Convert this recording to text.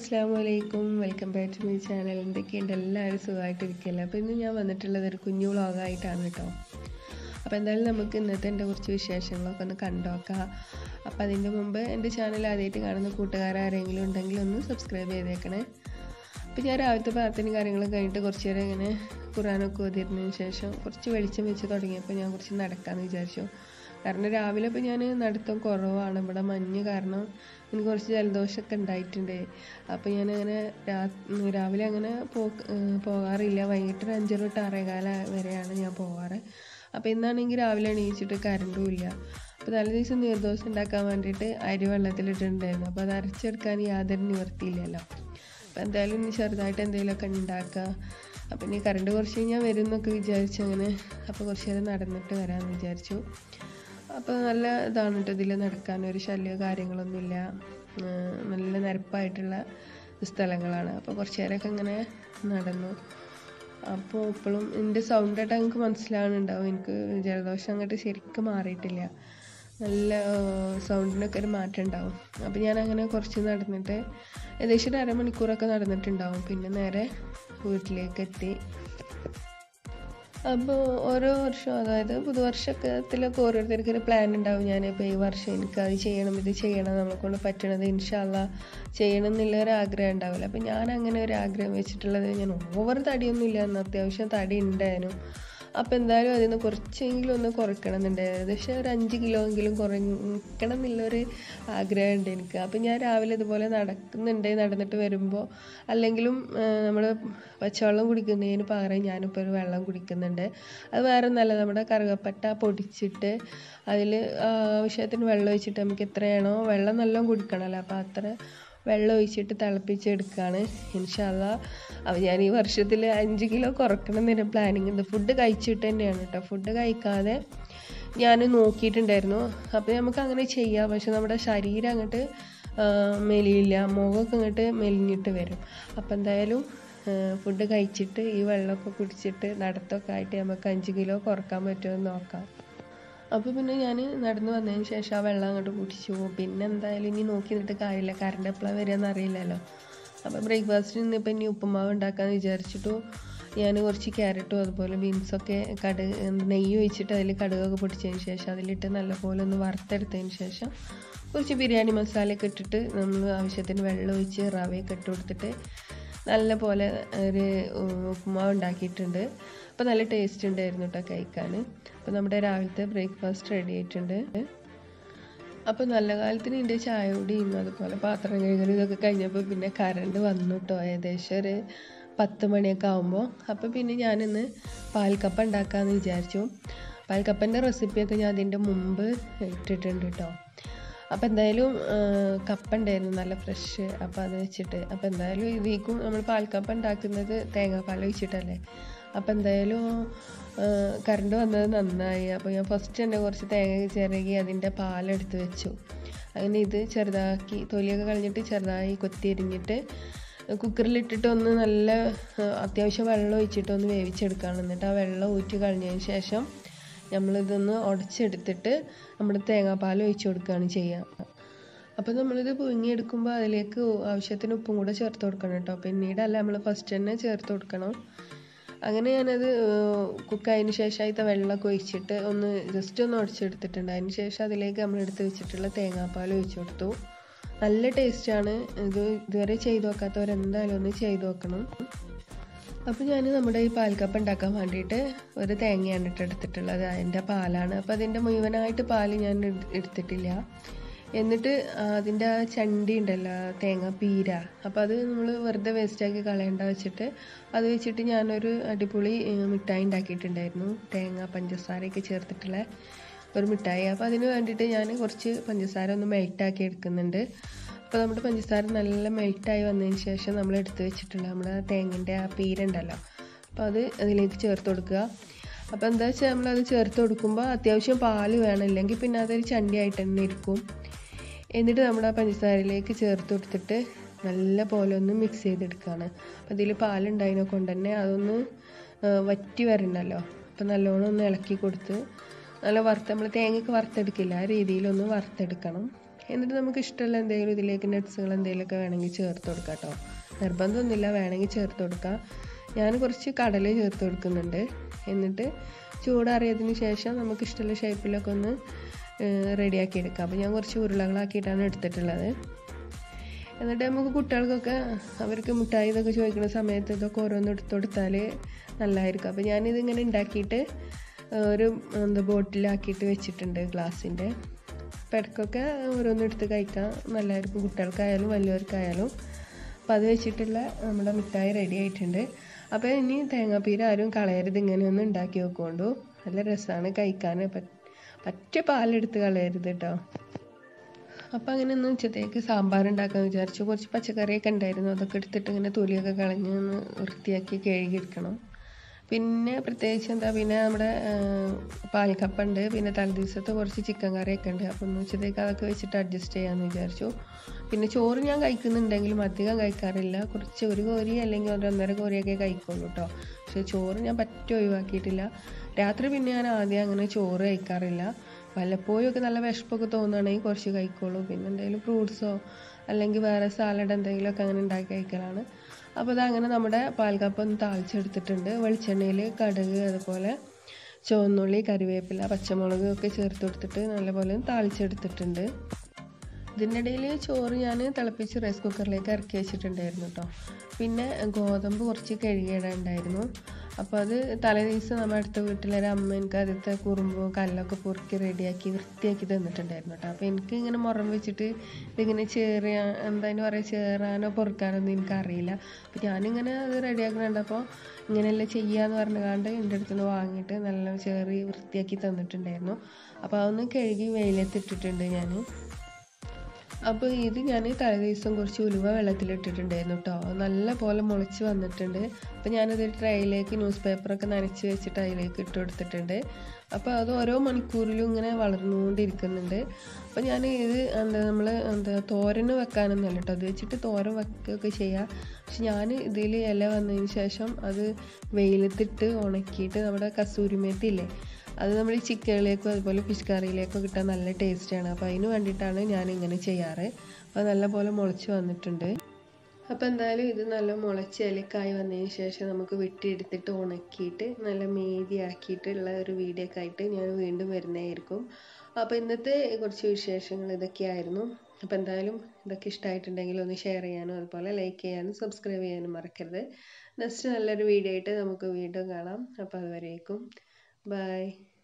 അസ്സാം വലൈക്കും welcome back to my channel എന്തൊക്കെയുണ്ട് എല്ലാവരും സുഖമായിട്ടിരിക്കില്ല അപ്പോൾ ഇന്ന് ഞാൻ വന്നിട്ടുള്ളത് ഒരു കുഞ്ഞു വ്ളോഗായിട്ടാണ് കേട്ടോ അപ്പോൾ എന്തായാലും നമുക്ക് ഇന്നത്തെ എൻ്റെ കുറച്ച് വിശേഷങ്ങളൊക്കെ ഒന്ന് കണ്ടുനോക്കാം അപ്പോൾ അതിൻ്റെ മുമ്പ് എൻ്റെ ചാനൽ ആദ്യമായിട്ട് കാണുന്ന കൂട്ടുകാരാരെങ്കിലും ഉണ്ടെങ്കിൽ ഒന്ന് സബ്സ്ക്രൈബ് ചെയ്തേക്കണേ അപ്പോൾ ഞാൻ രാവിലത്തെ പ്രാർത്ഥനയും കാര്യങ്ങളും കഴിഞ്ഞിട്ട് കുറച്ച് നേരം ഇങ്ങനെ ഖുറാനൊക്കെ ഓതിയിരുന്നതിന് ശേഷം കുറച്ച് വെളിച്ചം വെച്ച് തുടങ്ങിയപ്പോൾ ഞാൻ കുറച്ച് നടക്കാമെന്ന് വിചാരിച്ചു കാരണം രാവിലെ ഇപ്പോൾ ഞാൻ നടത്തം കുറവാണ് ഇവിടെ മഞ്ഞ് കാരണം എനിക്ക് കുറച്ച് ജലദോഷമൊക്കെ ഉണ്ടായിട്ടുണ്ട് അപ്പോൾ ഞാനങ്ങനെ രാ രാവിലെ അങ്ങനെ പോ പോകാറില്ല വൈകിട്ട് ഒരു അഞ്ചര തൊട്ട് ആറേകാല വരെയാണ് ഞാൻ പോകാറ് അപ്പോൾ ഇന്നാണെങ്കിൽ രാവിലെ എണീച്ചിട്ട് കറണ്ടും ഇല്ല അപ്പോൾ തലേ ദിവസം നീർദോശ ഉണ്ടാക്കാൻ വേണ്ടിയിട്ട് അരി വെള്ളത്തിലിട്ടിട്ടുണ്ടായിരുന്നു അപ്പോൾ അത് അരച്ചെടുക്കാൻ യാതൊരു നിവർത്തിയില്ലല്ലോ അപ്പോൾ എന്തായാലും ഇനി ചെറുതായിട്ട് എന്തെങ്കിലുമൊക്കെ ഉണ്ടാക്കുക അപ്പം ഇനി കറണ്ട് കുറച്ച് കഴിഞ്ഞാൽ വരും എന്നൊക്കെ വിചാരിച്ചു അങ്ങനെ അപ്പോൾ കുറച്ച് നേരം നടന്നിട്ട് വരാമെന്ന് വിചാരിച്ചു അപ്പോൾ നല്ല ഇതാണ് കേട്ടോ ഇതിൽ നടക്കാൻ ഒരു ശല്യമോ കാര്യങ്ങളൊന്നുമില്ല നല്ല നിരപ്പായിട്ടുള്ള സ്ഥലങ്ങളാണ് അപ്പോൾ കുറച്ച് നേരമൊക്കെ ഇങ്ങനെ നടന്നു അപ്പോൾ ഇപ്പോഴും എൻ്റെ സൗണ്ട് ആയിട്ട് എനിക്ക് മനസ്സിലാവുന്നുണ്ടാവും എനിക്ക് ജലദോഷം അങ്ങോട്ട് ശരിക്കും മാറിയിട്ടില്ല നല്ല സൗണ്ടിനൊക്കെ ഒരു മാറ്റം ഉണ്ടാവും അപ്പോൾ ഞാൻ അങ്ങനെ കുറച്ച് നടന്നിട്ട് ഏകദേശം ഒരു അരമണിക്കൂറൊക്കെ നടന്നിട്ടുണ്ടാവും പിന്നെ നേരെ വീട്ടിലേക്ക് എത്തി അപ്പോൾ ഓരോ വർഷം അതായത് പുതുവർഷത്തിലൊക്കെ ഓരോരുത്തർക്ക് ഒരു പ്ലാൻ ഉണ്ടാവും ഞാനിപ്പോൾ ഈ വർഷം എനിക്ക് അത് ചെയ്യണം ഇത് ചെയ്യണം നമ്മളെ കൊണ്ട് പറ്റണത് ഇൻഷാല്ല ചെയ്യണം എന്നുള്ള ഒരു ആഗ്രഹം ഉണ്ടാവില്ല അപ്പം ഞാൻ അങ്ങനെ ഒരു ആഗ്രഹം വെച്ചിട്ടുള്ളത് ഞാൻ ഓവർ തടിയൊന്നും ഇല്ല എന്ന് അത്യാവശ്യം തടി ഉണ്ടായിരുന്നു അപ്പോൾ എന്തായാലും അതിൽ നിന്ന് കുറച്ചെങ്കിലും ഒന്ന് കുറയ്ക്കണം എന്നുണ്ടായിരുന്നു ഏകദേശം ഒരു അഞ്ച് കിലോ എങ്കിലും കുറയ്ക്കണം എന്നുള്ളൊരു ആഗ്രഹമുണ്ട് എനിക്ക് അപ്പം ഞാൻ രാവിലെ ഇതുപോലെ നടക്കുന്നുണ്ട് നടന്നിട്ട് വരുമ്പോൾ അല്ലെങ്കിലും നമ്മൾ പച്ചവെള്ളം കുടിക്കുന്നതിന് പകരം ഞാനിപ്പോൾ ഒരു വെള്ളം കുടിക്കുന്നുണ്ട് അത് വേറെ ഒന്നല്ല നമ്മുടെ കറുകപ്പട്ട പൊടിച്ചിട്ട് അതിൽ ആവശ്യത്തിന് വെള്ളം ഒഴിച്ചിട്ട് നമുക്ക് എത്രയാണോ വെള്ളം നല്ലോണം കുടിക്കണമല്ലോ അപ്പോൾ അത്ര വെള്ളം ഒഴിച്ചിട്ട് തിളപ്പിച്ചെടുക്കുകയാണ് ഇൻഷാല്ല അപ്പോൾ ഞാൻ ഈ വർഷത്തിൽ അഞ്ച് കിലോ കുറക്കണം എന്നൊരു പ്ലാനിങ് ഉണ്ട് ഫുഡ് കഴിച്ചിട്ട് തന്നെയാണ് കേട്ടോ ഫുഡ് കഴിക്കാതെ ഞാൻ നോക്കിയിട്ടുണ്ടായിരുന്നു അപ്പോൾ നമുക്ക് അങ്ങനെ ചെയ്യാം പക്ഷെ നമ്മുടെ ശരീരം അങ്ങോട്ട് മെലിയില്ല മുഖമൊക്കെ അങ്ങോട്ട് മെലിഞ്ഞിട്ട് വരും അപ്പോൾ എന്തായാലും ഫുഡ് കഴിച്ചിട്ട് ഈ വെള്ളമൊക്കെ കുടിച്ചിട്ട് നടത്തൊക്കെ ആയിട്ട് നമുക്ക് അഞ്ച് കിലോ കുറക്കാൻ പറ്റുമോ എന്ന് നോക്കാം അപ്പോൾ പിന്നെ ഞാൻ നടന്നു വന്നതിന് ശേഷം ആ വെള്ളം അങ്ങോട്ട് കുടിച്ചു പിന്നെ എന്തായാലും ഇനി നോക്കി നിന്നിട്ട് കാര്യമില്ല കറണ്ട് എപ്പോഴാണ് വരികയെന്ന് അറിയില്ലല്ലോ അപ്പോൾ ബ്രേക്ക്ഫാസ്റ്റിന് ഇന്നിപ്പോൾ ഇനി ഉപ്പുമാവ് ഉണ്ടാക്കാമെന്ന് വിചാരിച്ചിട്ടു ഞാൻ കുറച്ച് ക്യാരറ്റും അതുപോലെ ബീൻസൊക്കെ കടുക് നെയ്യ് ഒഴിച്ചിട്ട് അതിൽ കടുകൊക്കെ പൊടിച്ചതിന് ശേഷം അതിലിട്ട് നല്ലപോലെ ഒന്ന് വറുത്തെടുത്തതിന് ശേഷം കുറച്ച് ബിരിയാണി മസാലയൊക്കെ ഇട്ടിട്ട് നമ്മൾ ആവശ്യത്തിന് വെള്ളം ഒഴിച്ച് റവയൊക്കെ ഇട്ട് കൊടുത്തിട്ട് നല്ല പോലെ ഒരു ഉപ്പുമാവ് ഉണ്ടാക്കിയിട്ടുണ്ട് അപ്പോൾ നല്ല ടേസ്റ്റ് ഉണ്ടായിരുന്നു കേട്ടോ കഴിക്കാൻ അപ്പോൾ നമ്മുടെ രാവിലത്തെ ബ്രേക്ക്ഫാസ്റ്റ് റെഡി ആയിട്ടുണ്ട് അപ്പോൾ നല്ല കാലത്തിന് എൻ്റെ ചായ കുടിയും അതുപോലെ പാത്രം കഴുകലും ഇതൊക്കെ കഴിഞ്ഞപ്പോൾ പിന്നെ കറണ്ട് വന്നു കേട്ടോ ഏകദേശം ഒരു പത്ത് മണിയൊക്കെ ആകുമ്പോൾ അപ്പോൾ പിന്നെ ഞാനിന്ന് പാൽക്കപ്പ ഉണ്ടാക്കാമെന്ന് വിചാരിച്ചു പാൽക്കപ്പൻ്റെ റെസിപ്പിയൊക്കെ ഞാൻ അതിൻ്റെ മുമ്പ് ഇട്ടിട്ടുണ്ട് കേട്ടോ അപ്പോൾ എന്തായാലും കപ്പ ഉണ്ടായിരുന്നു നല്ല ഫ്രഷ് അപ്പോൾ അത് വെച്ചിട്ട് അപ്പോൾ എന്തായാലും ഇതിക്കും നമ്മൾ പാൽക്കപ്പ ഉണ്ടാക്കുന്നത് തേങ്ങാപ്പാൽ ഒഴിച്ചിട്ടല്ലേ അപ്പോൾ എന്തായാലും കറണ്ട് വന്നത് നന്നായി അപ്പോൾ ഞാൻ ഫസ്റ്റ് തന്നെ കുറച്ച് തേങ്ങ ചിരകി അതിൻ്റെ പാലെടുത്ത് വെച്ചു അങ്ങനെ ഇത് ചെറുതാക്കി തൊലിയൊക്കെ കളഞ്ഞിട്ട് ചെറുതായി കൊത്തിയരിഞ്ഞിട്ട് കുക്കറിലിട്ടിട്ട് ഒന്ന് നല്ല അത്യാവശ്യം വെള്ളം ഒഴിച്ചിട്ട് ഒന്ന് വേവിച്ചെടുക്കുകയാണ് എന്നിട്ട് ആ വെള്ളം ഊറ്റി കളഞ്ഞതിന് ശേഷം നമ്മളിതൊന്ന് ഉടച്ചെടുത്തിട്ട് നമ്മൾ തേങ്ങാപ്പാൽ ഒഴിച്ചു കൊടുക്കുകയാണ് ചെയ്യുക അപ്പോൾ നമ്മളിത് പുഴുങ്ങിയെടുക്കുമ്പോൾ അതിലേക്ക് ആവശ്യത്തിന് ഉപ്പും കൂടെ ചേർത്ത് കൊടുക്കണം കേട്ടോ പിന്നീടല്ല നമ്മൾ ഫസ്റ്റ് തന്നെ ചേർത്ത് കൊടുക്കണം അങ്ങനെ ഞാനത് കുക്കായതിന് ശേഷം അതിൻ്റെ വെള്ളമൊക്കെ ഒഴിച്ചിട്ട് ഒന്ന് ജസ്റ്റ് ഒന്ന് ഉടച്ചെടുത്തിട്ടുണ്ട് അതിന് ശേഷം അതിലേക്ക് നമ്മൾ എടുത്ത് വെച്ചിട്ടുള്ള തേങ്ങാപ്പാൽ ഒഴിച്ചു കൊടുത്തു നല്ല ടേസ്റ്റാണ് ഇത് ഇതുവരെ ചെയ്ത് നോക്കാത്തവരെന്തായാലും ഒന്ന് ചെയ്ത് നോക്കണം അപ്പോൾ ഞാൻ നമ്മുടെ ഈ പാൽക്കപ്പ് ഉണ്ടാക്കാൻ വേണ്ടിയിട്ട് ഒരു തേങ്ങയാണ് ഇട്ട് എടുത്തിട്ടുള്ളത് അതിൻ്റെ പാലാണ് അപ്പോൾ അതിൻ്റെ മുഴുവനായിട്ട് പാൽ ഞാൻ എടുത്തിട്ടില്ല എന്നിട്ട് അതിൻ്റെ ആ ചണ്ടി ഉണ്ടല്ലോ തേങ്ങ പീര അപ്പോൾ അത് നമ്മൾ വെറുതെ വേസ്റ്റാക്കി കളയേണ്ട വെച്ചിട്ട് അത് വെച്ചിട്ട് ഞാനൊരു അടിപൊളി മിഠായി ഉണ്ടാക്കിയിട്ടുണ്ടായിരുന്നു തേങ്ങ പഞ്ചസാരയൊക്കെ ചേർത്തിട്ടുള്ള ഒരു മിഠായി അപ്പോൾ അതിന് വേണ്ടിയിട്ട് ഞാൻ കുറച്ച് പഞ്ചസാര ഒന്ന് മെൽറ്റാക്കി എടുക്കുന്നുണ്ട് അപ്പോൾ നമ്മുടെ പഞ്ചസാര നല്ല മെൽറ്റായി വന്നതിന് ശേഷം നമ്മൾ എടുത്ത് വെച്ചിട്ടുള്ള നമ്മുടെ തേങ്ങൻ്റെ ആ പീരുണ്ടല്ലോ അപ്പോൾ അത് അതിലേക്ക് ചേർത്ത് കൊടുക്കുക അപ്പോൾ എന്താ വെച്ചാൽ നമ്മളത് ചേർത്ത് കൊടുക്കുമ്പോൾ അത്യാവശ്യം പാല് വേണം ഇല്ലെങ്കിൽ പിന്നെ അതൊരു ചണ്ടിയായിട്ട് തന്നെ ഇരിക്കും എന്നിട്ട് നമ്മൾ ആ പഞ്ചസാരയിലേക്ക് ചേർത്ത് കൊടുത്തിട്ട് നല്ല പോലെ ഒന്ന് മിക്സ് ചെയ്തെടുക്കുകയാണ് അപ്പോൾ ഇതിൽ പാലുണ്ടായതിനെ കൊണ്ട് തന്നെ അതൊന്ന് വറ്റി വരണമല്ലോ അപ്പോൾ നല്ലോണം ഒന്ന് ഇളക്കി കൊടുത്ത് നല്ല വറുത്ത് നമ്മൾ തേങ്ങയൊക്കെ വറുത്തെടുക്കില്ല ആ രീതിയിലൊന്ന് വറുത്തെടുക്കണം എന്നിട്ട് നമുക്ക് ഇഷ്ടമുള്ള എന്തെങ്കിലും ഇതിലേക്ക് നട്ട്സുകൾ എന്തെങ്കിലുമൊക്കെ വേണമെങ്കിൽ ചേർത്ത് കൊടുക്കാം കേട്ടോ നിർബന്ധമൊന്നുമില്ല വേണമെങ്കിൽ ചേർത്ത് കൊടുക്കാം ഞാൻ കുറച്ച് കടല ചേർത്ത് കൊടുക്കുന്നുണ്ട് എന്നിട്ട് ചൂടാറിയതിന് ശേഷം നമുക്ക് ഇഷ്ടമുള്ള ഷേപ്പിലൊക്കെ ഒന്ന് റെഡിയാക്കി എടുക്കാം അപ്പോൾ ഞാൻ കുറച്ച് ഉരുളകളാക്കിയിട്ടാണ് എടുത്തിട്ടുള്ളത് എന്നിട്ട് നമുക്ക് കുട്ടികൾക്കൊക്കെ അവർക്ക് മിഠായി ഇതൊക്കെ ചോദിക്കുന്ന സമയത്ത് ഇതൊക്കെ ഓരോന്ന് എടുത്ത് കൊടുത്താൽ നല്ലതായിരിക്കും അപ്പോൾ ഞാനിതിങ്ങനെ ഉണ്ടാക്കിയിട്ട് ഒരു എന്താ ബോട്ടിലാക്കിയിട്ട് വെച്ചിട്ടുണ്ട് ഗ്ലാസിൻ്റെ അപ്പോൾ ഇടയ്ക്കൊക്കെ ഓരോന്ന് എടുത്ത് കഴിക്കാൻ നല്ലതായിരിക്കും കുട്ടികൾക്കായാലും വലിയവർക്കായാലും അപ്പോൾ അത് വെച്ചിട്ടുള്ള നമ്മുടെ മിഠായി റെഡി ആയിട്ടുണ്ട് അപ്പോൾ ഇനി തേങ്ങാപ്പീര ആരും കളയരുത് ഇങ്ങനെ ഒന്ന് ഉണ്ടാക്കി വെക്കൊണ്ടു നല്ല രസമാണ് കഴിക്കാൻ പറ്റ പാലെടുത്ത് കളയരുത് കേട്ടോ അപ്പോൾ അങ്ങനെ ഒന്ന് ഉച്ചത്തേക്ക് സാമ്പാർ ഉണ്ടാക്കാമെന്ന് വിചാരിച്ചു കുറച്ച് പച്ചക്കറിയൊക്കെ ഉണ്ടായിരുന്നു അതൊക്കെ എടുത്തിട്ട് ഇങ്ങനെ തൊലിയൊക്കെ കളഞ്ഞ് ഒന്ന് വൃത്തിയാക്കി കഴുകിയെടുക്കണം പിന്നെ പ്രത്യേകിച്ച് എന്താ പിന്നെ നമ്മുടെ പാൽക്കപ്പുണ്ട് പിന്നെ തലേദിവസത്തെ കുറച്ച് ചിക്കൻ കറിയൊക്കെ ഉണ്ട് അപ്പോൾ ഒന്ന് ഉച്ചത്തേക്ക് അതൊക്കെ വെച്ചിട്ട് അഡ്ജസ്റ്റ് ചെയ്യാമെന്ന് വിചാരിച്ചു പിന്നെ ചോറ് ഞാൻ കഴിക്കുന്നുണ്ടെങ്കിലും അധികം കഴിക്കാറില്ല കുറച്ച് ഒരു കോരി അല്ലെങ്കിൽ ഒരു ഒന്നര കോരിയൊക്കെ കഴിക്കുള്ളൂ കേട്ടോ പക്ഷേ ചോറ് ഞാൻ പറ്റും ഒഴിവാക്കിയിട്ടില്ല രാത്രി പിന്നെ ഞാൻ ആദ്യം അങ്ങനെ ചോറ് കഴിക്കാറില്ല വല്ലപ്പോഴും ഒക്കെ നല്ല വിശപ്പൊക്കെ തോന്നുകയാണെങ്കിൽ കുറച്ച് കഴിക്കുള്ളൂ പിന്നെ എന്തെങ്കിലും ഫ്രൂട്ട്സോ അല്ലെങ്കിൽ വേറെ സാലഡ് എന്തെങ്കിലുമൊക്കെ അങ്ങനെ ഉണ്ടാക്കി കഴിക്കലാണ് അപ്പോൾ അതങ്ങനെ നമ്മുടെ പാൽക്കപ്പം ഒന്ന് താളിച്ചെടുത്തിട്ടുണ്ട് വെളിച്ചെണ്ണയിൽ കടുക് അതുപോലെ ചുവന്നുള്ളി കറിവേപ്പില പച്ചമുളക് ഒക്കെ ചേർത്ത് കൊടുത്തിട്ട് നല്ലപോലെ താളിച്ചെടുത്തിട്ടുണ്ട് ഇതിൻ്റെ ഇടയിൽ ചോറ് ഞാൻ തിളപ്പിച്ച് റൈസ് കുക്കറിലേക്ക് ഇറക്കി വെച്ചിട്ടുണ്ടായിരുന്നു കേട്ടോ പിന്നെ ഗോതമ്പ് കുറച്ച് കഴുകിയിടാനുണ്ടായിരുന്നു അപ്പോൾ അത് തലേ ദിവസം നമ്മുടെ അടുത്ത വീട്ടിലൊരു അമ്മ എനിക്ക് ആദ്യത്തെ കുറുമ്പോ കല്ലൊക്കെ പൊറുക്കി റെഡിയാക്കി വൃത്തിയാക്കി തന്നിട്ടുണ്ടായിരുന്നു കേട്ടോ അപ്പോൾ എനിക്ക് ഇങ്ങനെ മുറം വെച്ചിട്ട് ഇതിങ്ങനെ ചേറിയ എന്താ പറയുക ചേറാനോ പൊറുക്കാനോ ഒന്നും എനിക്കറിയില്ല അപ്പോൾ ഞാനിങ്ങനെ അത് റെഡിയാക്കുന്നുണ്ടപ്പോൾ ഇങ്ങനെയല്ല ചെയ്യാന്ന് പറഞ്ഞുകൊണ്ട് എൻ്റെ അടുത്ത് നിന്ന് വാങ്ങിയിട്ട് നല്ല ചേറി വൃത്തിയാക്കി തന്നിട്ടുണ്ടായിരുന്നു അപ്പോൾ അതൊന്ന് കഴുകി വെയിലത്തിട്ടിട്ടുണ്ട് ഞാൻ അപ്പോൾ ഇത് ഞാൻ തലേദിവസം കുറച്ച് ഉലുവ വെള്ളത്തിലിട്ടിട്ടുണ്ടായിരുന്നു കേട്ടോ നല്ല പോലെ മുളച്ച് വന്നിട്ടുണ്ട് അപ്പോൾ ഞാനത് ട്രേയിലേക്ക് ന്യൂസ് പേപ്പറൊക്കെ നനച്ച് വെച്ചിട്ട് അതിലേക്ക് ഇട്ട് കൊടുത്തിട്ടുണ്ട് അപ്പോൾ അത് ഓരോ മണിക്കൂറിലും ഇങ്ങനെ വളർന്നുകൊണ്ടിരിക്കുന്നുണ്ട് അപ്പോൾ ഞാൻ ഇത് എന്താ നമ്മൾ എന്താ തോരന് വെക്കാനൊന്നുമല്ല കേട്ടോ അത് വെച്ചിട്ട് തോരൻ വെക്കുകയൊക്കെ ചെയ്യാം പക്ഷെ ഞാൻ ഇതിൽ ഇല വന്നതിന് ശേഷം അത് വെയിലത്തിട്ട് ഉണക്കിയിട്ട് നമ്മുടെ കസൂരിമേത്തില്ലേ അത് നമ്മൾ ചിക്കനിലേക്കും അതുപോലെ ഫിഷ് കറിയിലേക്കും കിട്ടാൻ നല്ല ടേസ്റ്റാണ് അപ്പോൾ അതിന് വേണ്ടിയിട്ടാണ് ഞാൻ ഇങ്ങനെ ചെയ്യാറ് അപ്പോൾ നല്ല പോലെ മുളച്ച് വന്നിട്ടുണ്ട് അപ്പോൾ എന്തായാലും ഇത് നല്ല മുളച്ച് ഇലക്കായി വന്നതിന് ശേഷം നമുക്ക് വെട്ടിയെടുത്തിട്ട് ഉണക്കിയിട്ട് നല്ല മേതിയാക്കിയിട്ടുള്ള ഒരു വീഡിയോ ഒക്കെ ആയിട്ട് ഞാൻ വീണ്ടും വരുന്നതായിരിക്കും അപ്പോൾ ഇന്നത്തെ കുറച്ച് വിശേഷങ്ങൾ ഇതൊക്കെയായിരുന്നു അപ്പോൾ എന്തായാലും ഇതൊക്കെ ഇഷ്ടമായിട്ടുണ്ടെങ്കിൽ ഒന്ന് ഷെയർ ചെയ്യാനും അതുപോലെ ലൈക്ക് ചെയ്യാനും സബ്സ്ക്രൈബ് ചെയ്യാനും മറക്കരുത് നെക്സ്റ്റ് നല്ലൊരു വീഡിയോ ആയിട്ട് നമുക്ക് വീണ്ടും കാണാം അപ്പോൾ അതുവരേക്കും ബൈ